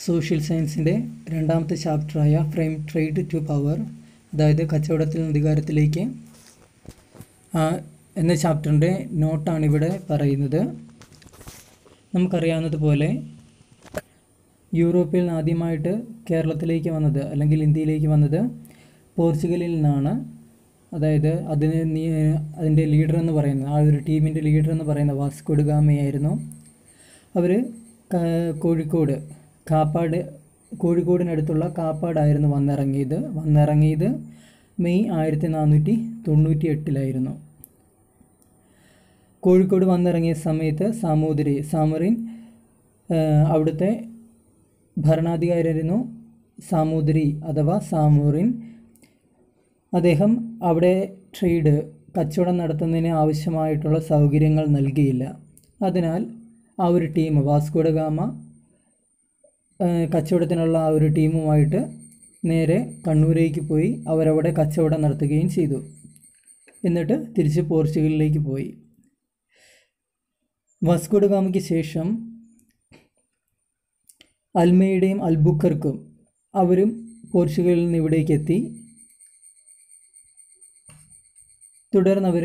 Social സയൻസിൻ്റെ രണ്ടാമത്തെ ചാപ്റ്ററായ ഫ്രെയിം ട്രേഡ് ടു പവർ അതായത് കച്ചവടത്തിൽ നിന്ന് അധികാരത്തിലേക്ക് ആ, എന്ന ചാപ്റ്ററിൻ്റെ നോട്ടാണ് ഇവിടെ പറയുന്നത് നമുക്കറിയാവുന്നതുപോലെ യൂറോപ്പിൽ നിന്ന് ആദ്യമായിട്ട് കേരളത്തിലേക്ക് വന്നത് അല്ലെങ്കിൽ ഇന്ത്യയിലേക്ക് വന്നത് പോർച്ചുഗലിൽ നിന്നാണ് അതായത് അതിന് നീ അതിൻ്റെ ലീഡർ എന്ന് പറയുന്നത് ആ ഒരു ടീമിൻ്റെ ലീഡർ എന്ന് പറയുന്ന വാസ്കോഡ് ഗാമയായിരുന്നു അവർ കോഴിക്കോട് കാപ്പാട് കോഴിക്കോടിനടുത്തുള്ള കാപ്പാടായിരുന്നു വന്നിറങ്ങിയത് വന്നിറങ്ങിയത് മെയ് ആയിരത്തി നാനൂറ്റി തൊണ്ണൂറ്റി എട്ടിലായിരുന്നു കോഴിക്കോട് വന്നിറങ്ങിയ സമയത്ത് സാമൂതിരി സാമറിൻ ഏഹ്, അവിടുത്തെ ഭരണാധികാരിയായിരുന്നു സാമൂതിരി അഥവാ സാമൂറിൻ അദ്ദേഹം അവിടെ ട്രേഡ് കച്ചവടം നടത്തുന്നതിന് ആവശ്യമായിട്ടുള്ള സൗകര്യങ്ങൾ നൽകിയില്ല അതിനാൽ ആ ഒരു ടീം വാസ്കോഡ ഗാമ ഏഹ്, കച്ചവടത്തിനുള്ള ആ ഒരു ടീമുമായിട്ട് നേരെ കണ്ണൂരേക്ക് പോയി അവരവിടെ കച്ചവടം നടത്തുകയും ചെയ്തു എന്നിട്ട് തിരിച്ച് പോർച്ചുഗലിലേക്ക് പോയി വാസ്കോഡ ഗാമയ്ക്ക് ശേഷം അൽമയുടെയും അൽബുക്കർക്കും അവരും പോർച്ചുഗലിൽ നിന്ന് ഇവിടേക്ക് എത്തി തുടർന്നവർ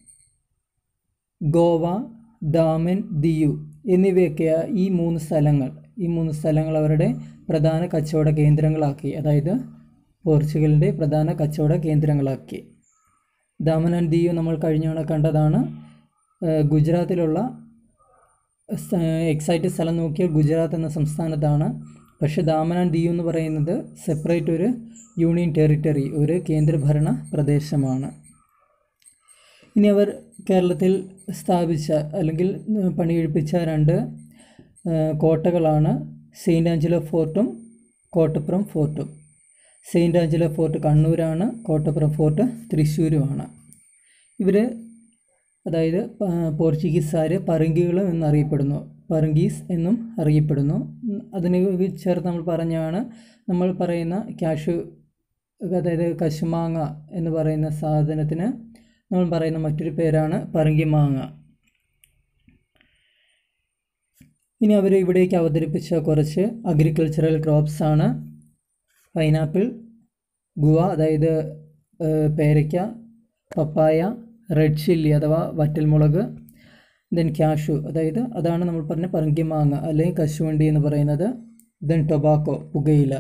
ഗോവ ദാമൻ ദിയു എന്നിവയൊക്കെ ഈ മൂന്ന് സ്ഥലങ്ങൾ ഈ മൂന്ന് സ്ഥലങ്ങൾ അവരുടെ പ്രധാന കച്ചവട കേന്ദ്രങ്ങളാക്കി അതായത് പോർച്ചുഗലിൻ്റെ പ്രധാന കച്ചവട കേന്ദ്രങ്ങളാക്കി ദാമൻ ആൻഡ് ദിയു നമ്മൾ കഴിഞ്ഞ തവണ കണ്ടതാണ് ഏഹ് ഗുജറാത്തിലുള്ള എക്സൈറ്റ് സ്ഥലം നോക്കിയാൽ ഗുജറാത്ത് എന്ന സംസ്ഥാനത്താണ് പക്ഷേ ദാമൻ ആൻഡ് ദിയു എന്ന് പറയുന്നത് സെപ്പറേറ്റ് ഒരു യൂണിയൻ ടെറിട്ടറി ഒരു കേന്ദ്രഭരണ പ്രദേശമാണ് ഇനി അവർ കേരളത്തിൽ സ്ഥാപിച്ച അല്ലെങ്കിൽ ഏഹ്, പണികഴിപ്പിച്ച രണ്ട് ഏഹ്, കോട്ടകളാണ് സെയിൻറ്റ് ആഞ്ചലോ ഫോർട്ടും കോട്ടപ്പുറം ഫോർട്ടും സെയിൻറ്റ് ആഞ്ചലോ ഫോർട്ട് കണ്ണൂരാണ് കോട്ടപ്പുറം ഫോർട്ട് തൃശ്ശൂരുമാണ് ഇവർ അതായത് പ- പോർച്ചുഗീസുകാർ പറങ്കികൾ എന്നറിയപ്പെടുന്നു പറങ്കീസ് എന്നും അറിയപ്പെടുന്നു ഉം, അതിനെ ചേർത്ത് നമ്മൾ പറഞ്ഞാണ് നമ്മൾ പറയുന്ന ക്യാഷ് അതായത് കശുമാങ്ങ എന്ന് പറയുന്ന സാധനത്തിന് നമ്മൾ പറയുന്ന മറ്റൊരു പേരാണ് പറങ്കിമാങ്ങ ഇനി അവർ ഇവിടേക്ക് അവതരിപ്പിച്ച കുറച്ച് അഗ്രികൾച്ചറൽ ക്രോപ്സ് ആണ് പൈനാപ്പിൾ ഗുവ അതായത് ഏഹ്, പേരയ്ക്ക പപ്പായ റെഡ് ചില്ലി അഥവാ വറ്റൽമുളക് ദെൻ ക്യാഷു അതായത് അതാണ് നമ്മൾ പറഞ്ഞ പറങ്കിമാങ്ങ അല്ലെങ്കിൽ കശുവണ്ടി എന്ന് പറയുന്നത് ദെൻ ടൊബാക്കോ പുകയില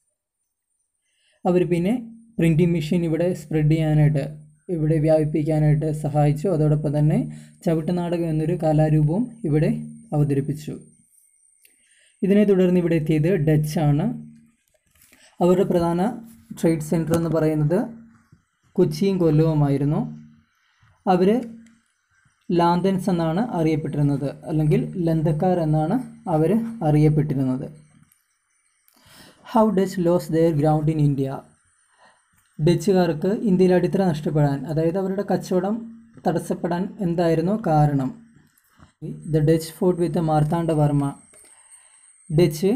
അവർ പിന്നെ പ്രിൻറ്റിംഗ് മെഷീൻ ഇവിടെ സ്പ്രെഡ് ചെയ്യാനായിട്ട് ഇവിടെ വ്യാപിപ്പിക്കാനായിട്ട് സഹായിച്ചു അതോടൊപ്പം തന്നെ ചവിട്ടുനാടകം എന്നൊരു കലാരൂപവും ഇവിടെ അവതരിപ്പിച്ചു ഇതിനെ തുടർന്ന് ഇവിടെ എത്തിയത് ഡച്ചാണ് അവരുടെ പ്രധാന ട്രേഡ് സെൻറ്റർ എന്ന് പറയുന്നത് കൊച്ചിയും കൊല്ലവുമായിരുന്നു അവർ ലാന്തൻസ് എന്നാണ് അറിയപ്പെട്ടിരുന്നത് അല്ലെങ്കിൽ ലന്തക്കാർ എന്നാണ് അവർ അറിയപ്പെട്ടിരുന്നത് how Dutch lose their ground in India ഡച്ചുകാർക്ക് ഇന്ത്യയിൽ അടിത്തറ നഷ്ടപ്പെടാൻ അതായത് അവരുടെ കച്ചവടം തടസ്സപ്പെടാൻ എന്തായിരുന്നു കാരണം the Dutch fought with Marthanda Varma Dutch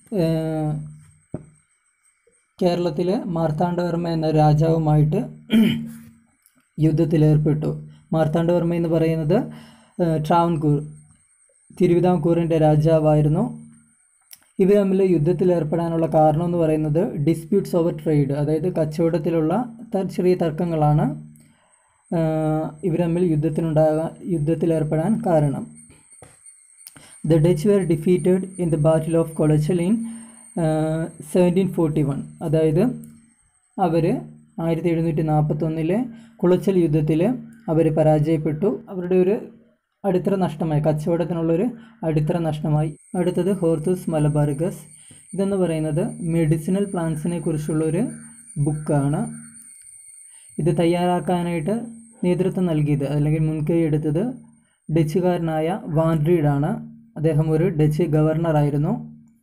കേരളത്തിൽ മാർത്താണ്ഡവർമ്മ എന്ന രാജാവുമായിട്ട് യുദ്ധത്തിലേർപ്പെട്ടു മാർത്താണ്ഡവർമ്മ എന്ന് പറയുന്നത് ഏഹ്, ട്രാവൻകൂർ തിരുവിതാംകൂറിൻ്റെ രാജാവായിരുന്നു ഇവർ തമ്മിൽ യുദ്ധത്തിൽ ഏർപ്പെടാനുള്ള കാരണം എന്ന് പറയുന്നത് ഡിസ്പ്യൂട്ട്സ് ഓവർ ട്രേഡ് അതായത് കച്ചവടത്തിലുള്ള ത- ചെറിയ തർക്കങ്ങളാണ് ഇവർ തമ്മിൽ യുദ്ധത്തിനുണ്ടാകാൻ യുദ്ധത്തിലേർപ്പെടാൻ കാരണം the Dutch were defeated in the battle of Colachel in seventeen forty one അതായത് അവർ ആയിരത്തി എഴുന്നൂറ്റി നാൽപ്പത്തൊന്നിലെ കുളച്ചൽ യുദ്ധത്തിൽ അവർ പരാജയപ്പെട്ടു അവരുടെ ഒരു അടിത്തറ നഷ്ടമായി കച്ചവടത്തിനുള്ളൊരു അടിത്തറ നഷ്ടമായി അടുത്തത് ഹോർത്തൂസ് മലബാർഗസ് ഇതെന്ന് പറയുന്നത് മെഡിസിനൽ പ്ലാന്റ്സിനെ കുറിച്ചുള്ളൊരു ബുക്കാണ് ഇത് തയ്യാറാക്കാനായിട്ട് നേതൃത്വം നൽകിയത് അല്ലെങ്കിൽ മുൻകൈ എടുത്തത് ഡച്ചുകാരനായ വാൻഡ്രീഡാണ് അദ്ദേഹം ഒരു ഡച്ച് ഗവർണറായിരുന്നു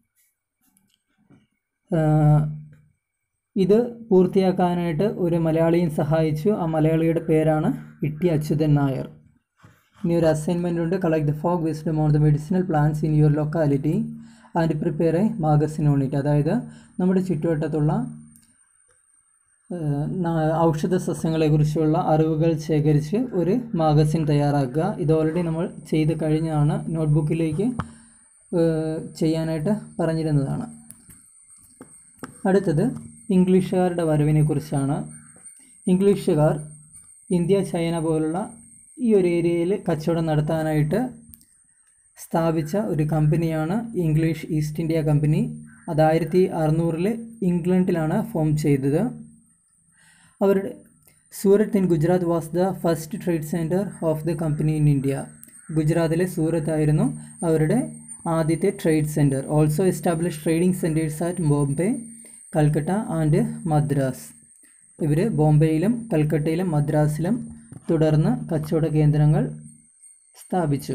ആഹ് ഇത് പൂർത്തിയാക്കാനായിട്ട് ഒരു മലയാളിയും സഹായിച്ചു ആ മലയാളിയുടെ പേരാണ് ഇട്ടി അച്യുതൻ നായർ ഇനി ഒരു അസൈൻമെൻ്റ് ഉണ്ട് collect the folk wisdom on the medicinal plants in your locality and prepare a magazine on it അതായത് നമ്മുടെ ചുറ്റുവട്ടത്തുള്ള ഏഹ്, ന- ഔഷധ സസ്യങ്ങളെക്കുറിച്ചുള്ള അറിവുകൾ ശേഖരിച്ച് ഒരു മാഗസിൻ തയ്യാറാക്കുക ഇത് ഓൾറെഡി നമ്മൾ ചെയ്ത് കഴിഞ്ഞതാണ് നോട്ട്ബുക്കിലേക്ക് ഏഹ്, ചെയ്യാനായിട്ട് പറഞ്ഞിരുന്നതാണ് അടുത്തത് ഇംഗ്ലീഷുകാരുടെ വരവിനെ കുറിച്ചാണ് ഇംഗ്ലീഷുകാർ ഇന്ത്യ ചൈന പോലുള്ള ഈ ഒരു ഏരിയയിൽ കച്ചവടം നടത്താനായിട്ട് സ്ഥാപിച്ച ഒരു കമ്പനിയാണ് ഇംഗ്ലീഷ് ഈസ്റ്റ് ഇന്ത്യ കമ്പനി അത് ആയിരത്തി അറുന്നൂറിൽ ഇംഗ്ലണ്ടിലാണ് ഫോം ചെയ്തത് അവരുടെ Surat in Gujarat was the first trade centre of the company in India ഗുജറാത്തിലെ സൂറത്ത് ആയിരുന്നു അവരുടെ ആദ്യത്തെ trade centre also establish trading centres at Bombay Calcutta and Madras ഇവർ ബോംബെയിലും കൽക്കട്ടയിലും മദ്രാസിലും തുടർന്ന് കച്ചവട കേന്ദ്രങ്ങൾ സ്ഥാപിച്ചു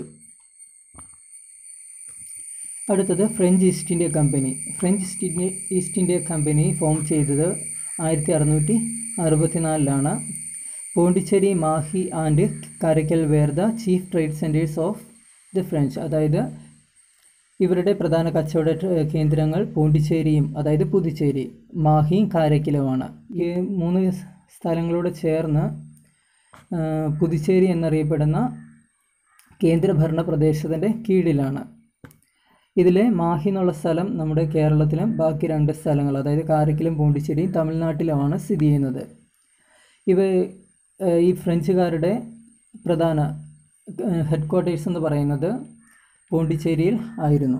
അടുത്തത് French East India Company French East India East India Company form ചെയ്തത് ആയിരത്തി അറുന്നൂറ്റി അറുപത്തിനാലിലാണ് Pondicherry Mahe and Karaikal were the chief trade centres of the French അതായത് ഇവരുടെ പ്രധാന കച്ചവട ട്ര- കേന്ദ്രങ്ങൾ പോണ്ടിച്ചേരിയും അതായത് പുതുച്ചേരി മാഹിയും കാരക്കലുമാണ് ഈ മൂന്ന് സ് സ്ഥലങ്ങളോട് ചേർന്ന് ആ, പുതുച്ചേരി എന്നറിയപ്പെടുന്ന കേന്ദ്രഭരണ പ്രദേശത്തിൻ്റെ കീഴിലാണ് ഇതിലെ മാഹി എന്നുള്ള സ്ഥലം നമ്മുടെ കേരളത്തിലും ബാക്കി രണ്ട് സ്ഥലങ്ങൾ അതായത് കാരക്കലും പോണ്ടിച്ചേരിയും തമിഴ്നാട്ടിലുമാണ് സ്ഥിതി ചെയ്യുന്നത് ഇവ ഏഹ്, ഈ ഫ്രഞ്ചുകാരുടെ പ്രധാന ഹെഡ് ക്വാർട്ടേഴ്സ് എന്ന് പറയുന്നത് പോണ്ടിച്ചേരിയിൽ ആയിരുന്നു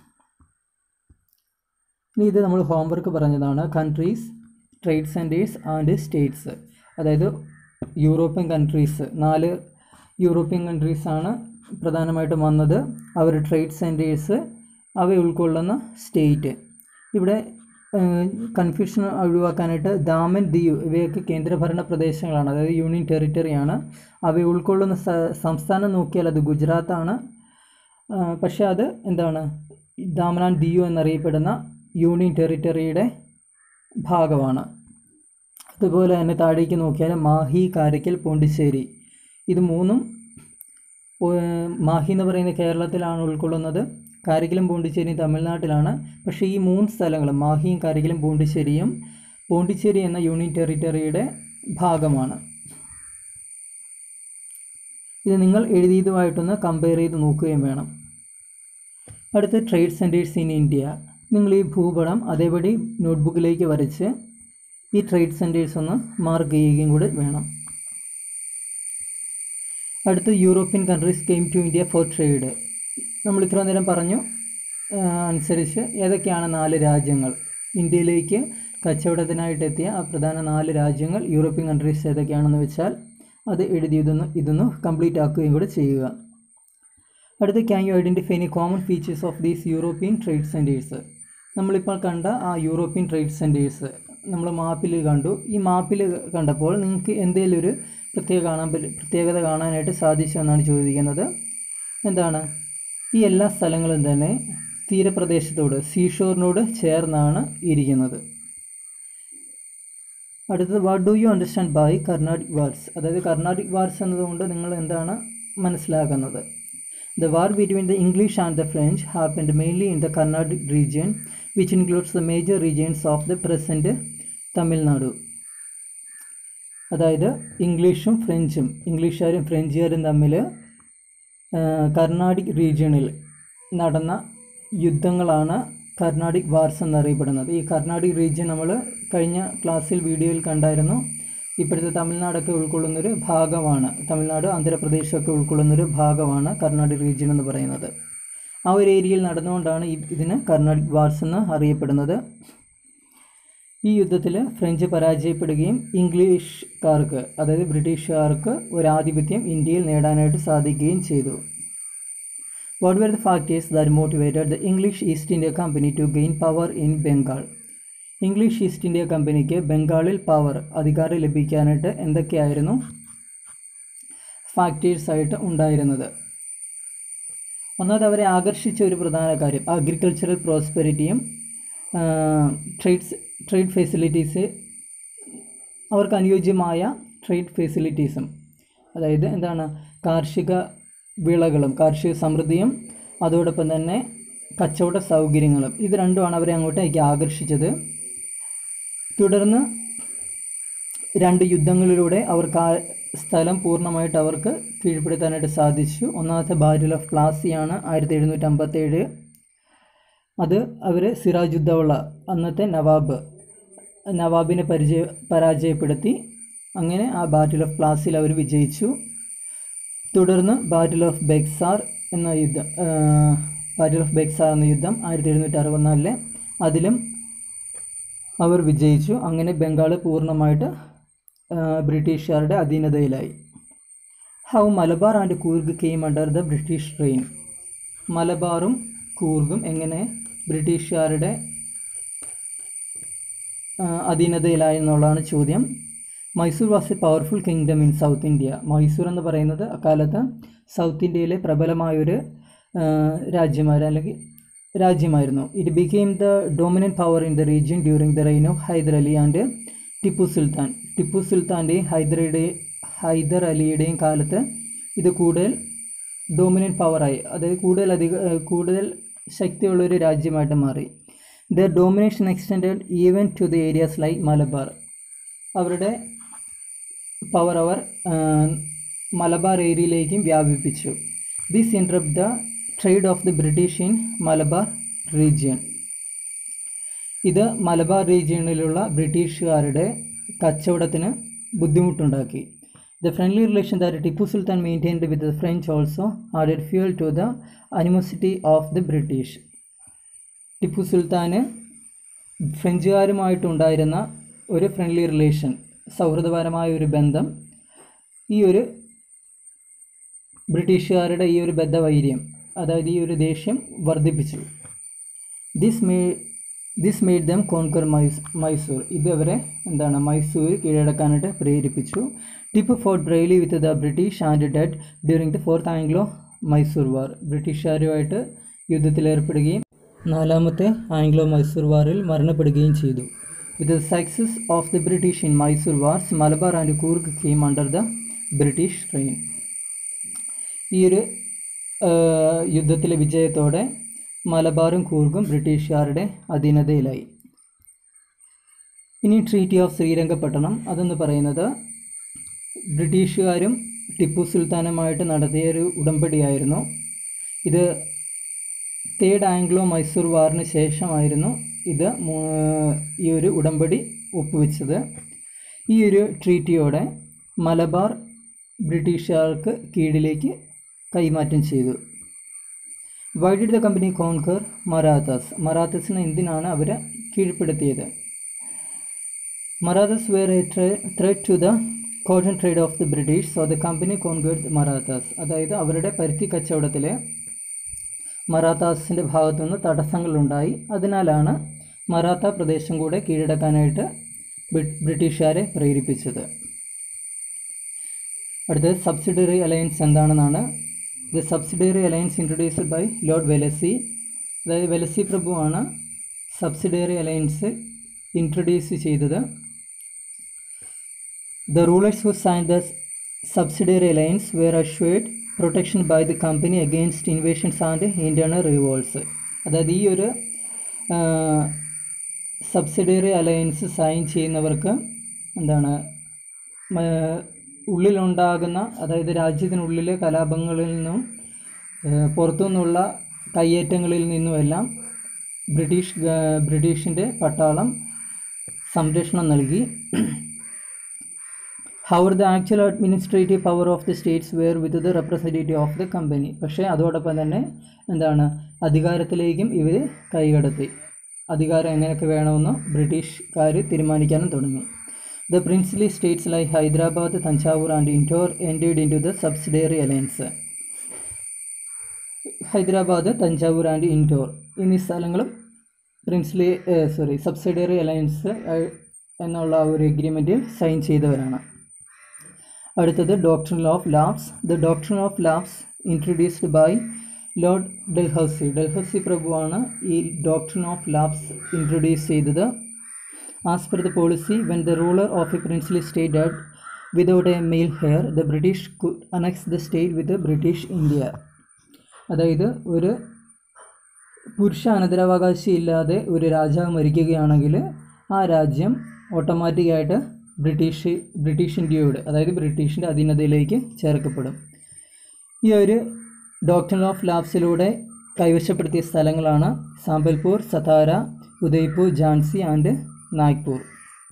ഇനി ഇത് നമ്മൾ ഹോംവർക്ക് പറഞ്ഞതാണ് countries trade centres and states അതായത് യൂറോപ്യൻ കൺട്രീസ് നാല് യൂറോപ്യൻ കൺട്രീസാണ് പ്രധാനമായിട്ടും വന്നത് അവർ ട്രേഡ് സെൻറ്റേഴ്സ് അവ ഉൾക്കൊള്ളുന്ന സ്റ്റേറ്റ് ഇവിടെ കൺഫ്യൂഷൻ ഒഴിവാക്കാനായിട്ട് ദാമൻ ദിയു ഇവയൊക്കെ കേന്ദ്രഭരണ പ്രദേശങ്ങളാണ് അതായത് യൂണിയൻ ടെറിട്ടറിയാണ് അവ ഉൾക്കൊള്ളുന്ന സ- സംസ്ഥാനം നോക്കിയാൽ അത് ഗുജറാത്താണ് ആ, പക്ഷേ അത് എന്താണ് ദാമൻ ആൻഡ് ദിയു എന്നറിയപ്പെടുന്ന യൂണിയൻ ടെറിട്ടറിയുടെ ഭാഗമാണ് അതുപോലെ തന്നെ താഴേക്ക് നോക്കിയാൽ മാഹി കാരക്കൽ പോണ്ടിച്ചേരി ഇത് മൂന്നും ഏഹ്, മാഹി എന്ന് പറയുന്ന കേരളത്തിലാണ് ഉൾക്കൊള്ളുന്നത് കാരക്കലും പോണ്ടിച്ചേരിയും തമിഴ്നാട്ടിലാണ് പക്ഷേ ഈ മൂന്ന് സ്ഥലങ്ങളും മാഹിയും കാരക്കലും പോണ്ടിച്ചേരിയും പോണ്ടിച്ചേരി എന്ന യൂണിയൻ ടെറിട്ടറിയുടെ ഭാഗമാണ് ഇത് നിങ്ങൾ എഴുതിയതുമായിട്ടൊന്ന് കമ്പയർ ചെയ്ത് നോക്കുകയും വേണം അടുത്ത ട്രേഡ് സെൻറ്റേഴ്സ് ഇൻ ഇന്ത്യ നിങ്ങൾ ഈ ഭൂപടം അതേപടി നോട്ട്ബുക്കിലേക്ക് വരച്ച് ഈ ട്രേഡ് സെൻറ്റേഴ്സ് ഒന്ന് മാർക്ക് ചെയ്യുകയും കൂടി വേണം അടുത്ത European countries came to India for trade നമ്മൾ ഇത്രയും നേരം പറഞ്ഞു ആ, അനുസരിച്ച് ഏതൊക്കെയാണ് നാല് രാജ്യങ്ങൾ ഇന്ത്യയിലേക്ക് കച്ചവടത്തിനായിട്ട് എത്തിയ ആ പ്രധാന നാല് രാജ്യങ്ങൾ യൂറോപ്യൻ കൺട്രീസ് ഏതൊക്കെയാണെന്ന് വെച്ചാൽ അത് എഴുതി ഇതൊന്ന് ഇതൊന്ന് കംപ്ലീറ്റ് ആക്കുകയും കൂടെ ചെയ്യുക അടുത്ത can you identify any common features of these European trade centres നമ്മളിപ്പോൾ കണ്ട ആ യൂറോപ്യൻ ട്രേഡ് സെൻറ്റേഴ്സ് നമ്മൾ മാപ്പിൽ കണ്ടു ഈ മാപ്പിൽ കണ്ടപ്പോൾ നിങ്ങൾക്ക് എന്തെങ്കിലും ഒരു പ്രത്യേക കാണാൻ പറ്റ- പ്രത്യേകത കാണാനായിട്ട് സാധിച്ചു എന്നാണ് ചോദിക്കുന്നത് എന്താണ് ഈ എല്ലാ സ്ഥലങ്ങളും തന്നെ തീരപ്രദേശത്തോട് സീഷോറിനോട് ചേർന്നാണ് ഇരിക്കുന്നത് അടുത്തത് what do you understand by Carnatic wars അതായത് കർണാടിക് വാർസ് എന്നതുകൊണ്ട് നിങ്ങൾ എന്താണ് മനസ്സിലാക്കുന്നത് the war between the English and the French happened mainly in the Carnatic region which includes the major regions of the present Tamil Nadu അതായത് ഇംഗ്ലീഷും ഫ്രഞ്ചും ഇംഗ്ലീഷുകാരും ഫ്രഞ്ചുകാരും തമ്മിൽ കർണാടിക് റീജിയണിൽ നടന്ന യുദ്ധങ്ങളാണ് കർണാടിക് വാർസ് എന്നറിയപ്പെടുന്നത് ഈ കർണാടിക് റീജിയൻ നമ്മൾ കഴിഞ്ഞ ക്ലാസ്സിൽ വീഡിയോയിൽ കണ്ടായിരുന്നു ഇപ്പോഴത്തെ തമിഴ്നാടൊക്കെ ഉൾക്കൊള്ളുന്നൊരു ഭാഗമാണ് തമിഴ്നാട് ആന്ധ്രാപ്രദേശൊക്കെ ഉൾക്കൊള്ളുന്നൊരു ഭാഗമാണ് കർണാടിക് റീജിയൻ എന്ന് പറയുന്നത് ആ ഒരു ഏരിയയിൽ നടന്നുകൊണ്ടാണ് ഈ ഇതിന് കർണാടിക് വാർസ് എന്ന് അറിയപ്പെടുന്നത് ഈ യുദ്ധത്തിൽ ഫ്രഞ്ച് പരാജയപ്പെടുകയും ഇംഗ്ലീഷുകാർക്ക് അതായത് ബ്രിട്ടീഷുകാർക്ക് ഒരു ആധിപത്യം ഇന്ത്യയിൽ നേടാനായിട്ട് സാധിക്കുകയും ചെയ്തു what were the factors that motivated the English East India Company to gain power in Bengal English East India കമ്പനിക്ക് ബംഗാളിൽ പവർ അധികാരം ലഭിക്കാനായിട്ട് എന്തൊക്കെയായിരുന്നു ഫാക്ടേഴ്സ് ആയിട്ട് ഉണ്ടായിരുന്നത് ഒന്നാമത് അവരെ ആകർഷിച്ച ഒരു പ്രധാന കാര്യം അഗ്രികൾച്ചറൽ പ്രോസ്പെരിറ്റിയും ട്രേഡ്സ് ട്രേഡ് ഫെസിലിറ്റീസ് അവർക്ക് അനുയോജ്യമായ ട്രേഡ് ഫെസിലിറ്റീസും അതായത് എന്താണ് കാർഷിക വിളകളും കാർഷിക സമൃദ്ധിയും അതോടൊപ്പം തന്നെ കച്ചവട സൗകര്യങ്ങളും ഇത് രണ്ടുമാണ് അവരെ അങ്ങോട്ടേക്ക് ആകർഷിച്ചത് തുടർന്ന് രണ്ട് യുദ്ധങ്ങളിലൂടെ അവർക്ക് ആ സ്ഥലം പൂർണ്ണമായിട്ട് അവർക്ക് കീഴ്പ്പെടുത്താനായിട്ട് സാധിച്ചു ഒന്നാമത്തെ ബാറ്റിൽ ഓഫ് പ്ലാസിയാണ് ആയിരത്തി എഴുന്നൂറ്റി അമ്പത്തേഴ് അത് അവർ സിറാജുദ്ദൗള അന്നത്തെ നവാബ് നവാബിനെ പരിചയ പരാജയപ്പെടുത്തി അങ്ങനെ ആ ബാറ്റിൽ ഓഫ് പ്ലാസിൽ അവർ വിജയിച്ചു തുടർന്ന് ബാറ്റിൽ ഓഫ് ബെക്സാർ എന്ന യുദ്ധം ബാറ്റിൽ ഓഫ് ബെക്സാർ എന്ന യുദ്ധം ആയിരത്തി എഴുന്നൂറ്റി അറുപത്തിനാലിലെ അതിലും അവർ വിജയിച്ചു അങ്ങനെ ബംഗാൾ പൂർണ്ണമായിട്ട് ആ, ബ്രിട്ടീഷുകാരുടെ അധീനതയിലായി how Malabar and Coorg came under the British reign മലബാറും കൂർഗും എങ്ങനെ ബ്രിട്ടീഷുകാരുടെ ആ, അധീനതയിലായി എന്നുള്ളതാണ് ചോദ്യം Mysore was a powerful kingdom in South India Mysore എന്ന് പറയുന്നത് അക്കാലത്ത് സൗത്ത് ഇന്ത്യയിലെ പ്രബലമായൊരു ആ, രാജ്യമായിരുന്നു അല്ലെങ്കിൽ രാജ്യമായിരുന്നു it became the dominant power in the region during the reign of Hyder Ali and Tipu Sultan Tipu സുൽത്താൻ്റെയും ഹൈദറുടെ ഹൈദർ അലിയുടെയും കാലത്ത് ഇത് കൂടുതൽ ഡോമിനൻറ്റ് പവറായി അതായത് കൂടുതൽ അധിക ഏഹ് കൂടുതൽ ശക്തിയുള്ളൊരു രാജ്യമായിട്ട് മാറി the domination extend even to the areas like Malabar അവരുടെ പവർ അവർ മലബാർ ഏരിയയിലേക്കും വ്യാപിപ്പിച്ചു this interrupt the trade of the British in Malabar region ഇത് മലബാർ റീജിയണിലുള്ള ബ്രിട്ടീഷുകാരുടെ കച്ചവടത്തിന് ബുദ്ധിമുട്ടുണ്ടാക്കി the friendly relation that Tipu Sultan maintained with the French also added fuel to the animosity of the British Tipu സുൽത്താന് ഫ്രഞ്ചുകാരുമായിട്ടുണ്ടായിരുന്ന ഒരു ഫ്രണ്ട്ലി റിലേഷൻ സൗഹൃദപരമായ ഒരു ബന്ധം ഈ ഒരു ബ്രിട്ടീഷുകാരുടെ ഈ ഒരു ബദ്ധവൈര്യം അതായത് ഈ ഒരു ദേഷ്യം വർദ്ധിപ്പിച്ചു this may this made them conquer മൈസ് മൈസൂർ ഇത് അവരെ എന്താണ് മൈസൂർ കീഴടക്കാനായിട്ട് പ്രേരിപ്പിച്ചു Tipu fought bravely with the British and died during the fourth Anglo Mysore war ബ്രിട്ടീഷുകാരുമായിട്ട് യുദ്ധത്തിലേർപ്പെടുകയും നാലാമത്തെ ആംഗ്ലോ മൈസൂർ വാറിൽ മരണപ്പെടുകയും ചെയ്തു with the success of the British in Mysore wars Malabar and Coorg came under the British ട്രെയിൻ ഈ ഒരു ആ, യുദ്ധത്തിലെ വിജയത്തോടെ മലബാറും കൂർഗും ബ്രിട്ടീഷുകാരുടെ അധീനതയിലായി ഇനി ട്രീറ്റി ഓഫ് ശ്രീരംഗപട്ടണം അതെന്ന് പറയുന്നത് ബ്രിട്ടീഷുകാരും ടിപ്പു സുൽത്താനുമായിട്ട് നടത്തിയ ഒരു ഉടമ്പടിയായിരുന്നു ഇത് തേർഡ് ആംഗ്ലോ മൈസൂർ വാറിന് ശേഷമായിരുന്നു ഇത് മൂ- ഈ ഒരു ഉടമ്പടി ഒപ്പുവെച്ചത് ഈ ഒരു ട്രീറ്റിയോടെ മലബാർ ബ്രിട്ടീഷുകാർക്ക് കീഴിലേക്ക് കൈമാറ്റം ചെയ്തു why did the company conquer Marathas മറാത്തസിനെ എന്തിനാണ് അവർ കീഴ്പ്പെടുത്തിയത് Marathas were a threat to the cotton trade of the British so the company conquered Marathas അതായത് അവരുടെ പരുത്തി കച്ചവടത്തിലെ മറാത്താസിൻ്റെ ഭാഗത്തുനിന്ന് തടസ്സങ്ങളുണ്ടായി അതിനാലാണ് മറാത്ത പ്രദേശം കൂടെ കീഴടക്കാനായിട്ട് ബ്രി- ബ്രിട്ടീഷുകാരെ പ്രേരിപ്പിച്ചത് അടുത്തത് സബ്സിഡറി അലയൻസ് എന്താണെന്നാണ് the subsidiary alliance introduced by Lord Wellesley അതായത് വെലസി പ്രഭുവാണ് സബ്സിഡറി അലയൻസ് ഇൻട്രൊഡ്യൂസ് ചെയ്തത് the rulers who sign the subsidiary alliance were assured protection by the company against invasions and internal revolts അതായത് ഈ ഒരു subsidiary alliance sign ചെയ്യുന്നവർക്ക് എന്താണ് മ- ഉള്ളിലുണ്ടാകുന്ന അതായത് രാജ്യത്തിനുള്ളിലെ കലാപങ്ങളിൽ നിന്നും ഏഹ്, പുറത്തുനിന്നുള്ള കയ്യേറ്റങ്ങളിൽ നിന്നുമെല്ലാം ബ്രിട്ടീഷ് ഗ- ബ്രിട്ടീഷിൻ്റെ പട്ടാളം സംരക്ഷണം നൽകി however the actual administrative power of the states were with the representative of the company പക്ഷേ അതോടൊപ്പം തന്നെ എന്താണ് അധികാരത്തിലേക്കും ഇവർ കൈകടത്തി അധികാരം എങ്ങനെയൊക്കെ വേണമെന്ന് ബ്രിട്ടീഷുകാർ തീരുമാനിക്കാനും തുടങ്ങി the princely states like Hyderabad Thanjavur and Indore entered into the subsidiary alliance Hyderabad Thanjavur and Indore എന്നീ സ്ഥലങ്ങളും പ്രിൻസ്ലി സോറി സബ്സിഡറി അലയൻസ് എന്നുള്ള ആ ഒരു എഗ്രിമെൻറ്റിൽ സൈൻ ചെയ്തവരാണ് അടുത്തത് doctrine of lapse the doctrine of lapse introduced by Lord Dalhousie Dalhousie പ്രഭുവാണ് ഈ ഡോക്ടറിൻ ഓഫ് ലാബ്സ് ഇൻട്രൊഡ്യൂസ് ചെയ്തത് as per the policy when the ruler of a princely state died without a male heir the British annex the state with British India അതായത് ഒരു പുരുഷ അനന്തരാവകാശി ഇല്ലാതെ ഒരു രാജാവ് മരിക്കുകയാണെങ്കിൽ ആ രാജ്യം ഓട്ടോമാറ്റിക്കായിട്ട് ബ്രിട്ടീഷ് ബ്രിട്ടീഷ് ഇന്ത്യയോട് അതായത് ബ്രിട്ടീഷിൻ്റെ അധീനതയിലേക്ക് ചേർക്കപ്പെടും ഈ ഒരു ഡോക്ടർ ഓഫ് ലാബ്സിലൂടെ കൈവശപ്പെടുത്തിയ സ്ഥലങ്ങളാണ് Sambalpur Satara Udaipur Jhansi and Nagpur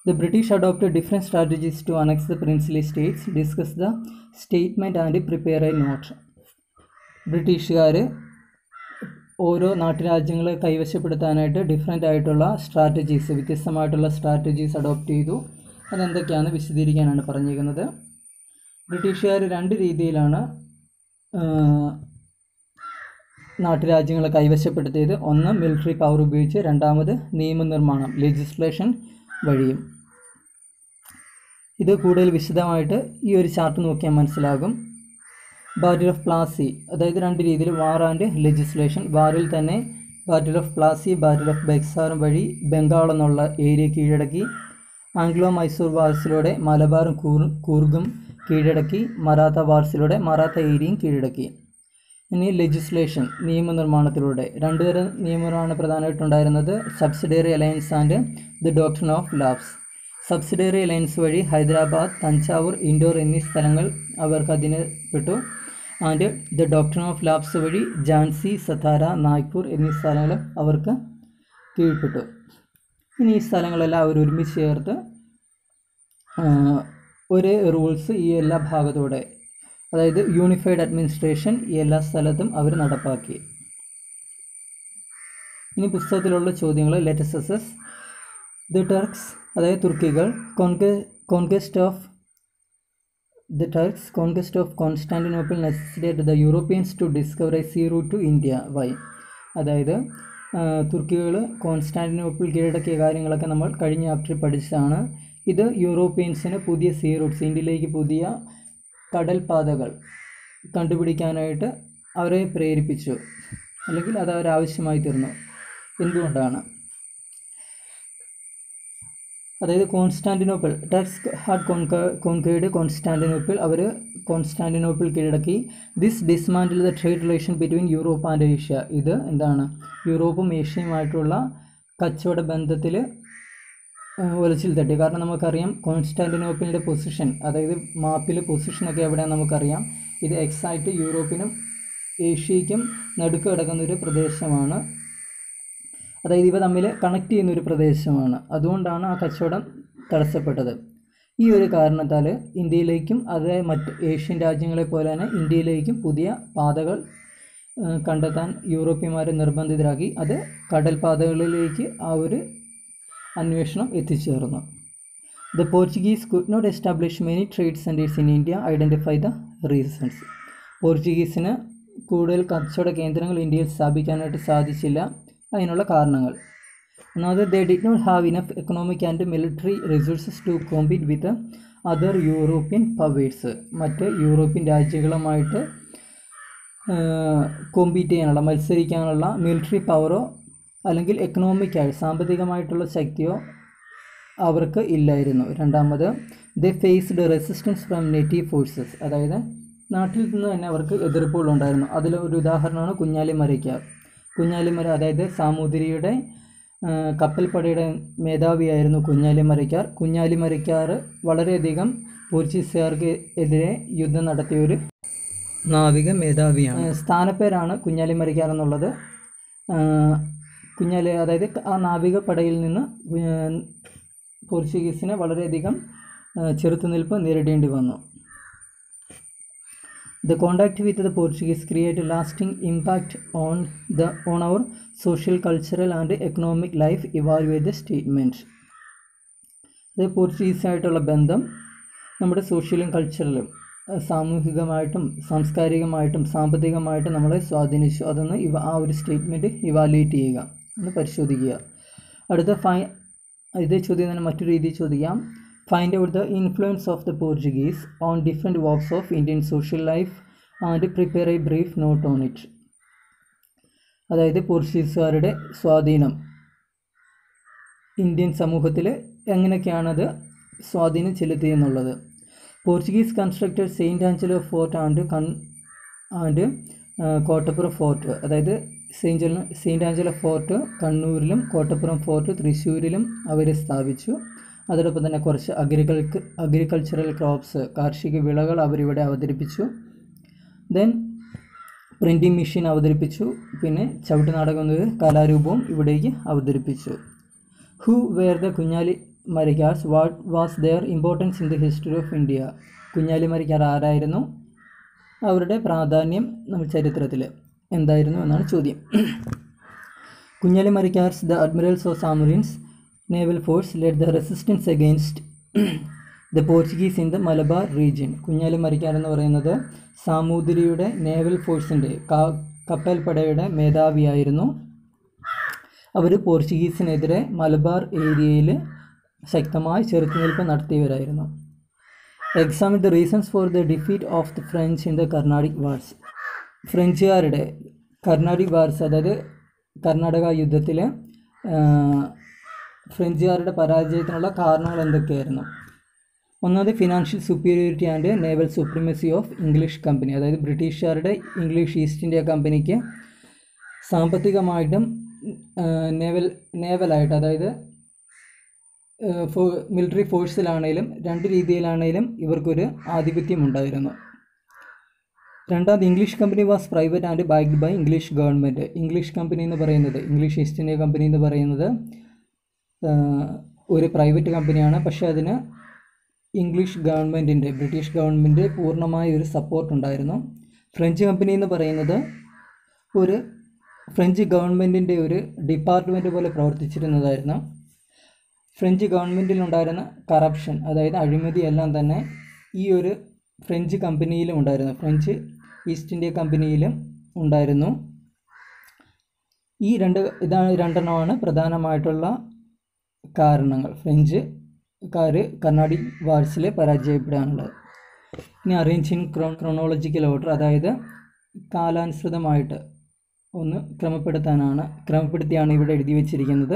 The British adopted different strategies to annex the princely states. Discuss the statement and prepare a note. ബ്രിട്ടീഷുകാർ ഓരോ നാട്ടുരാജ്യങ്ങളെ കൈവശപ്പെടുത്താനായിട്ട് ഡിഫറെൻ്റ് ആയിട്ടുള്ള സ്ട്രാറ്റജീസ് വ്യത്യസ്തമായിട്ടുള്ള സ്ട്രാറ്റജീസ് അഡോപ്റ്റ് ചെയ്തു അതെന്തൊക്കെയാണെന്ന് വിശദീകരിക്കാനാണ് പറഞ്ഞിരിക്കുന്നത് ബ്രിട്ടീഷുകാർ രണ്ട് രീതിയിലാണ് നാട്ടുരാജ്യങ്ങളെ കൈവശപ്പെടുത്തിയത് ഒന്ന് മിലിറ്ററി പവർ ഉപയോഗിച്ച് രണ്ടാമത് നിയമനിർമ്മാണം ലെജിസ്ലേഷൻ വഴിയും ഇത് കൂടുതൽ വിശദമായിട്ട് ഈ ഒരു ചാർട്ട് നോക്കിയാൽ മനസ്സിലാകും ബാറ്റിൽ ഓഫ് പ്ലാസി അതായത് രണ്ട് രീതിയിൽ വാർ ആൻഡ് ലെജിസ്ലേഷൻ വാറിൽ തന്നെ battle of Plassey battle of ബെക്സാറും വഴി ബംഗാൾ എന്നുള്ള ഏരിയ കീഴടക്കി ആംഗ്ലോ മൈസൂർ വാർസിലൂടെ മലബാറും കൂർ കൂർഗും കീഴടക്കി മറാത്ത വാർസിലൂടെ മറാത്ത ഏരിയയും കീഴടക്കി ഇനി ലെജിസ്ലേഷൻ നിയമനിർമ്മാണത്തിലൂടെ രണ്ടുതരം നിയമമാണ് പ്രധാനമായിട്ടുണ്ടായിരുന്നത് subsidiary alliance and the doctor of lapse subsidiary alliance വഴി ഹൈദരാബാദ് തഞ്ചാവൂർ ഇൻഡോർ എന്നീ സ്ഥലങ്ങൾ അവർക്ക് അധീനപ്പെട്ടു and the doctor of lapse വഴി ഝാൻസി സതാര നാഗ്പൂർ എന്നീ സ്ഥലങ്ങൾ അവർക്ക് കീഴ്പ്പെട്ടു ഇനി ഈ സ്ഥലങ്ങളെല്ലാം അവർ ഒരുമിച്ച് ചേർത്ത് ഒരേ റൂൾസ് ഈ എല്ലാ ഭാഗത്തൂടെ അതായത് യൂണിഫൈഡ് അഡ്മിനിസ്ട്രേഷൻ ഈ എല്ലാ സ്ഥലത്തും അവർ നടപ്പാക്കി ഇനി പുസ്തകത്തിലുള്ള ചോദ്യങ്ങൾ ലെറ്റസസസ് ദി ടർക്സ് അതായത് തുർക്കികൾ കോൺകെ conquest of the Turks conquest of Constantinople necessitate the Europeans to discover a sea route to India why അതായത് തുർക്കികൾ കോൺസ്റ്റാൻറ്റിനോപ്പിൾ കീഴടക്കിയ കാര്യങ്ങളൊക്കെ നമ്മൾ കഴിഞ്ഞ ചാപ്റ്ററിൽ പഠിച്ചതാണ് ഇത് യൂറോപ്യൻസിന് പുതിയ സീ റൂട്ട്സ് ഇന്ത്യയിലേക്ക് പുതിയ കടൽപാതകൾ കണ്ടുപിടിക്കാനായിട്ട് അവരെ പ്രേരിപ്പിച്ചു അല്ലെങ്കിൽ അത് അവരാവശ്യമായി തീർന്നു എന്തുകൊണ്ടാണ് അതായത് കോൺസ്റ്റാൻറ്റിനോപ്പിൾ ടർക്സ് ഹാഡ് കോൺക കോൺകേഡ് കോൺസ്റ്റാൻറ്റിനോപ്പിൾ അവർ കോൺസ്റ്റാൻറ്റിനോപ്പിൾ കീഴടക്കി this dismantle the trade relation between Europe and Asia ഇത് എന്താണ് യൂറോപ്പും ഏഷ്യയുമായിട്ടുള്ള കച്ചവട ബന്ധത്തിൽ ഒലച്ചിൽ തട്ടി കാരണം നമുക്കറിയാം കോൺസ്റ്റാൻറ്റിനോപ്പിളിൻ്റെ പൊസിഷൻ അതായത് മാപ്പിൽ പൊസിഷനൊക്കെ എവിടെയാണെന്ന് നമുക്കറിയാം ഇത് എക്സാക്റ്റ് യൂറോപ്പിനും ഏഷ്യയ്ക്കും നടുക്ക് കിടക്കുന്ന ഒരു പ്രദേശമാണ് അതായത് ഇവ തമ്മിൽ കണക്ട് ചെയ്യുന്ന ഒരു പ്രദേശമാണ് അതുകൊണ്ടാണ് ആ കച്ചവടം തടസ്സപ്പെട്ടത് ഈ ഒരു കാരണത്താൽ ഇന്ത്യയിലേക്കും അതേ മറ്റ് ഏഷ്യൻ രാജ്യങ്ങളെ പോലെ തന്നെ ഇന്ത്യയിലേക്കും പുതിയ പാതകൾ കണ്ടെത്താൻ യൂറോപ്യന്മാരെ നിർബന്ധിതരാക്കി അത് കടൽ പാതകളിലേക്ക് ആ ഒരു അന്വേഷണം എത്തിച്ചേർന്നു the Portuguese could not establish many trade centres in India identify the reasons പോർച്ചുഗീസിന് കൂടുതൽ കച്ചവട കേന്ദ്രങ്ങൾ ഇന്ത്യയിൽ സ്ഥാപിക്കാനായിട്ട് സാധിച്ചില്ല അതിനുള്ള കാരണങ്ങൾ ഒന്നാമത് they did not have enough economic and military resources to compete with other European powers മറ്റ് യൂറോപ്യൻ രാജ്യങ്ങളുമായിട്ട് കോമ്പീറ്റ് ചെയ്യാനുള്ള മത്സരിക്കാനുള്ള മിലിറ്ററി പവറോ അല്ലെങ്കിൽ എക്കണോമിക്കായി സാമ്പത്തികമായിട്ടുള്ള ശക്തിയോ അവർക്ക് ഇല്ലായിരുന്നു രണ്ടാമത് they faced resistance from native forces അതായത് നാട്ടിൽ നിന്ന് തന്നെ അവർക്ക് എതിർപ്പുകളുണ്ടായിരുന്നു അതിൽ ഒരു ഉദാഹരണമാണ് കുഞ്ഞാലി മരയ്ക്കാർ കുഞ്ഞാലിമര അതായത് സാമൂതിരിയുടെ കപ്പൽപ്പടയുടെ മേധാവിയായിരുന്നു കുഞ്ഞാലിമരയ്ക്കാർ കുഞ്ഞാലിമരയ്ക്കാർ വളരെയധികം പോർച്ചുഗീസുകാർക്ക് എതിരെ യുദ്ധം നടത്തിയ ഒരു നാവിക മേധാവിയാണ് സ്ഥാനപ്പേരാണ് കുഞ്ഞാലിമരയ്ക്കാർ എന്നുള്ളത് കുഞ്ഞാലി അതായത് ആ നാവിക പടയിൽ നിന്ന് പോർച്ചുഗീസിനെ വളരെയധികം ചെറുത്തുനിൽപ്പ് നേരിടേണ്ടി വന്നു The contact with the Portuguese create a lasting impact on the on our social, cultural and economic life. Evaluate the statement. അത് പോർച്ചുഗീസായിട്ടുള്ള ബന്ധം നമ്മുടെ സോഷ്യലും കൾച്ചറലും സാമൂഹികമായിട്ടും സാംസ്കാരികമായിട്ടും സാമ്പത്തികമായിട്ടും നമ്മളെ സ്വാധീനിച്ചു അതൊന്ന് ഇവ ആ ഒരു സ്റ്റേറ്റ്മെൻറ്റ് ഇവാലുവേറ്റ് ചെയ്യുക ഒന്ന് പരിശോധിക്കുക അടുത്ത ഫൈ ഇതേ ചോദ്യം തന്നെ മറ്റൊരു രീതിയിൽ ചോദിക്കാം find out the influence of the Portuguese on different walks of Indian social life and prepare a brief note on it. അതായത് പോർച്ചുഗീസുകാരുടെ സ്വാധീനം ഇന്ത്യൻ സമൂഹത്തിൽ എങ്ങനെയൊക്കെയാണത് സ്വാധീനം ചെലുത്തിയെന്നുള്ളത് Portuguese constructed Saint Angelo fort and കൺ ആൻഡ് കോട്ടപ്പുറം ഫോർട്ട് അതായത് സെയിൻറ്റ് സെയിൻറ്റ് ആഞ്ചലോ ഫോർട്ട് കണ്ണൂരിലും Kottappuram fort തൃശ്ശൂരിലും അവർ സ്ഥാപിച്ചു അതോടൊപ്പം തന്നെ കുറച്ച് അഗ്രികൾക്ക് അഗ്രികൾച്ചറൽ ക്രോപ്സ് കാർഷിക വിളകൾ അവരിവിടെ അവതരിപ്പിച്ചു ദെൻ പ്രിൻറ്റിംഗ് മെഷീൻ അവതരിപ്പിച്ചു പിന്നെ ചവിട്ട് നാടകം എന്നത് കലാരൂപവും ഇവിടേക്ക് അവതരിപ്പിച്ചു who were the Kunjali Marakkars what was their importance in the history of India Kunjali Marakkar ആരായിരുന്നു അവരുടെ പ്രാധാന്യം നമ്മൾ ചരിത്രത്തിൽ എന്തായിരുന്നു എന്നാണ് ചോദ്യം Kunjali Marakkars the admirals of Zamorin's naval force led the resistance against the Portuguese in the Malabar region Kunjali Marakkar എന്ന് പറയുന്നത് സാമൂതിരിയുടെ നേവൽ ഫോഴ്സിൻ്റെ കപ്പൽപ്പടയുടെ മേധാവിയായിരുന്നു അവർ പോർച്ചുഗീസിനെതിരെ മലബാർ ഏരിയയിൽ ശക്തമായി ചെറുത്തുനിൽപ്പ് നടത്തിയവരായിരുന്നു examine the reasons for the defeat of the French in the Carnatic wars ഫ്രഞ്ചുകാരുടെ കർണാടിക് വാർസ് അതായത് കർണാടക യുദ്ധത്തിൽ ഫ്രഞ്ചുകാരുടെ പരാജയത്തിനുള്ള കാരണങ്ങൾ എന്തൊക്കെയായിരുന്നു ഒന്നാമത് financial superiority and naval supremacy of English company അതായത് ബ്രിട്ടീഷുകാരുടെ ഇംഗ്ലീഷ് ഈസ്റ്റ് ഇന്ത്യ കമ്പനിക്ക് സാമ്പത്തികമായിട്ടും നേവൽ നേവലായിട്ട് അതായത് ഫോ മിലിറ്ററി ഫോഴ്സിലാണേലും രണ്ട് രീതിയിലാണേലും ഇവർക്കൊരു ആധിപത്യം ഉണ്ടായിരുന്നു രണ്ടാമത് English company was private and backed by English government English company എന്ന് പറയുന്നത് ഇംഗ്ലീഷ് ഈസ്റ്റ് ഇന്ത്യ കമ്പനി എന്ന് പറയുന്നത് ഒരു പ്രൈവറ്റ് കമ്പനിയാണ് പക്ഷേ അതിന് ഇംഗ്ലീഷ് ഗവൺമെൻറ്റിൻ്റെ ബ്രിട്ടീഷ് ഗവൺമെൻറ് പൂർണ്ണമായ ഒരു സപ്പോർട്ട് ഉണ്ടായിരുന്നു ഫ്രഞ്ച് കമ്പനി എന്ന് പറയുന്നത് ഒരു ഫ്രഞ്ച് ഗവൺമെൻറ്റിൻ്റെ ഒരു ഡിപ്പാർട്ട്മെൻറ്റ് പോലെ പ്രവർത്തിച്ചിരുന്നതായിരുന്നു ഫ്രഞ്ച് ഗവൺമെൻറ്റിലുണ്ടായിരുന്ന കറപ്ഷൻ അതായത് അഴിമതി എല്ലാം തന്നെ ഈ ഒരു ഫ്രഞ്ച് കമ്പനിയിലും ഉണ്ടായിരുന്നു ഫ്രഞ്ച് ഈസ്റ്റ് ഇന്ത്യ കമ്പനിയിലും ഉണ്ടായിരുന്നു ഈ രണ്ട് ഇതാണ് രണ്ടെണ്ണമാണ് പ്രധാനമായിട്ടുള്ള കാരണങ്ങൾ ഫ്രഞ്ച് കാര് കർണാടിക് വാർസിൽ പരാജയപ്പെടാനുള്ളത് ഇനി arrange in chro chronological order അതായത് കാലാനുസൃതമായിട്ട് ഒന്ന് ക്രമപ്പെടുത്താനാണ് ക്രമപ്പെടുത്തിയാണ് ഇവിടെ എഴുതി വച്ചിരിക്കുന്നത്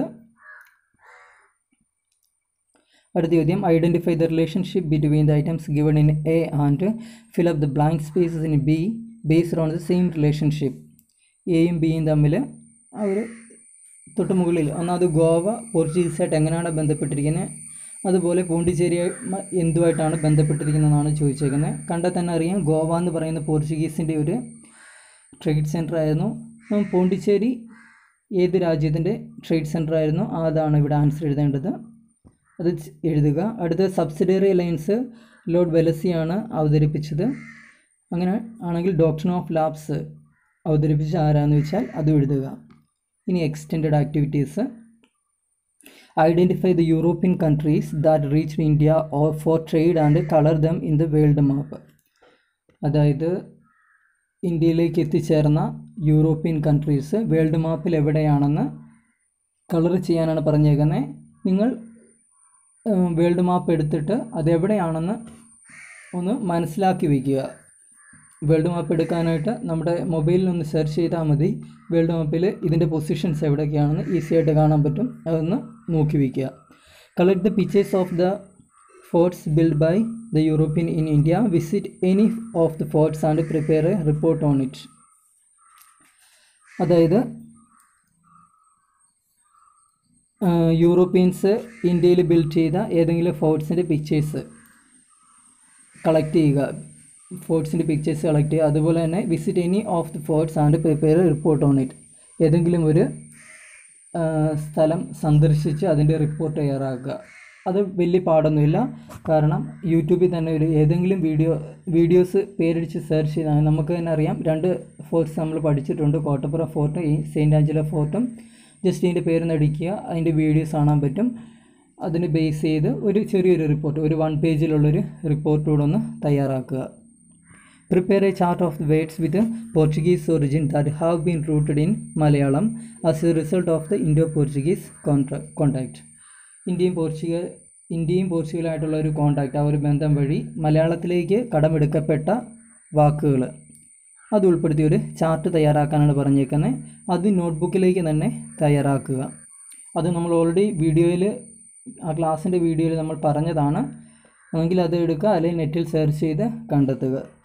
അടുത്ത ചോദ്യം identify the relationship between the items given in A and fill up the blank spaces in B based on the same relationship എയും ബിയും തമ്മിൽ അവർ തൊട്ട് മുകളിൽ ഒന്നാമത് ഗോവ പോർച്ചുഗീസായിട്ട് എങ്ങനെയാണ് ബന്ധപ്പെട്ടിരിക്കുന്നത് അതുപോലെ പോണ്ടിച്ചേരി എന്തുമായിട്ടാണ് ബന്ധപ്പെട്ടിരിക്കുന്നതെന്നാണ് ചോദിച്ചേക്കുന്നത് കണ്ടാൽ തന്നെ അറിയാം ഗോവ എന്ന് പറയുന്ന പോർച്ചുഗീസിൻ്റെ ഒരു ട്രേഡ് സെൻറ്റർ ആയിരുന്നു പോണ്ടിച്ചേരി ഏത് രാജ്യത്തിൻ്റെ ട്രേഡ് സെൻറ്റർ ആയിരുന്നു അതാണ് ഇവിടെ ആൻസർ എഴുതേണ്ടത് അത് എഴുതുക അടുത്ത സബ്സിഡിയറി ലൈൻസ് ലോർഡ് വെലസിയാണ് അവതരിപ്പിച്ചത് അങ്ങനെ ആണെങ്കിൽ ഡോക്ടർ ഓഫ് ലാബ്സ് അവതരിപ്പിച്ച ആരാന്ന് വെച്ചാൽ അത് എഴുതുക ഇനി extend activities identify the European countries that reach India or for trade and colour them in the world map അതായത് ഇന്ത്യയിലേക്ക് എത്തിച്ചേർന്ന യൂറോപ്യൻ കൺട്രീസ് വേൾഡ് മാപ്പിൽ എവിടെയാണെന്ന് കളർ ചെയ്യാനാണ് പറഞ്ഞേക്കുന്നത് നിങ്ങൾ വേൾഡ് മാപ്പ് എടുത്തിട്ട് അതെവിടെയാണെന്ന് ഒന്ന് മനസ്സിലാക്കി വയ്ക്കുക വേൾഡ് മാപ്പ് എടുക്കാനായിട്ട് നമ്മുടെ മൊബൈലിൽ ഒന്ന് സെർച്ച് ചെയ്താൽ മതി വേൾഡ് മാപ്പിൽ ഇതിൻ്റെ പൊസിഷൻസ് എവിടെയൊക്കെയാണെന്ന് ഈസി ആയിട്ട് കാണാൻ പറ്റും അതൊന്ന് നോക്കി വയ്ക്കുക collect the pictures of the forts build by the European in India visit any of the forts and prepare a report on it അതായത് യൂറോപ്യൻസ് ഇന്ത്യയിൽ ബിൽഡ് ചെയ്ത ഏതെങ്കിലും ഫോർട്സിൻ്റെ പിക്ചേഴ്സ് കളക്ട് ചെയ്യുക ഫോർട്സിൻ്റെ പിക്ചേഴ്സ് കളക്ട് ചെയ്യുക അതുപോലെ തന്നെ visit any of the forts and prepare report on it ഏതെങ്കിലും ഒരു സ്ഥലം സന്ദർശിച്ച് അതിൻ്റെ റിപ്പോർട്ട് തയ്യാറാക്കുക അത് വലിയ പാടൊന്നുമില്ല കാരണം യൂട്യൂബിൽ തന്നെ ഒരു ഏതെങ്കിലും വീഡിയോ വീഡിയോസ് പേരടിച്ച് സെർച്ച് ചെയ്താൽ നമുക്ക് തന്നെ അറിയാം രണ്ട് ഫോർട്സ് നമ്മൾ പഠിച്ചിട്ടുണ്ട് കോട്ടപ്പുറം ഫോർട്ടും ഈ സെയിൻറ്റ് ആഞ്ചല ഫോർട്ടും ജസ്റ്റ് ഇതിൻ്റെ പേരൊന്ന് അടിക്കുക അതിൻ്റെ വീഡിയോസ് കാണാൻ പറ്റും അതിന് ബേസ് ചെയ്ത് ഒരു ചെറിയൊരു റിപ്പോർട്ട് ഒരു വൺ പേജിലുള്ളൊരു റിപ്പോർട്ട് കൂടെ ഒന്ന് തയ്യാറാക്കുക prepare a chart of words with Portuguese origin that have been rooted in Malayalam as a result of the Indo Portuguese contra contact ഇന്ത്യയും പോർച്ചുഗൽ ഇന്ത്യയും പോർച്ചുഗലായിട്ടുള്ള ഒരു കോണ്ടാക്ട് ആ ഒരു ബന്ധം വഴി മലയാളത്തിലേക്ക് കടമെടുക്കപ്പെട്ട വാക്കുകൾ അത് ഉൾപ്പെടുത്തി ഒരു ചാർട്ട് തയ്യാറാക്കാനാണ് പറഞ്ഞേക്കുന്നത് അത് നോട്ട്ബുക്കിലേക്ക് തന്നെ തയ്യാറാക്കുക അത് നമ്മൾ ഓൾറെഡി വീഡിയോയിൽ ആ ക്ലാസ്സിൻ്റെ വീഡിയോയിൽ നമ്മൾ പറഞ്ഞതാണ് എങ്കിൽ അത് എടുക്കുക അല്ലെങ്കിൽ നെറ്റിൽ സെർച്ച് ചെയ്ത് കണ്ടെത്തുക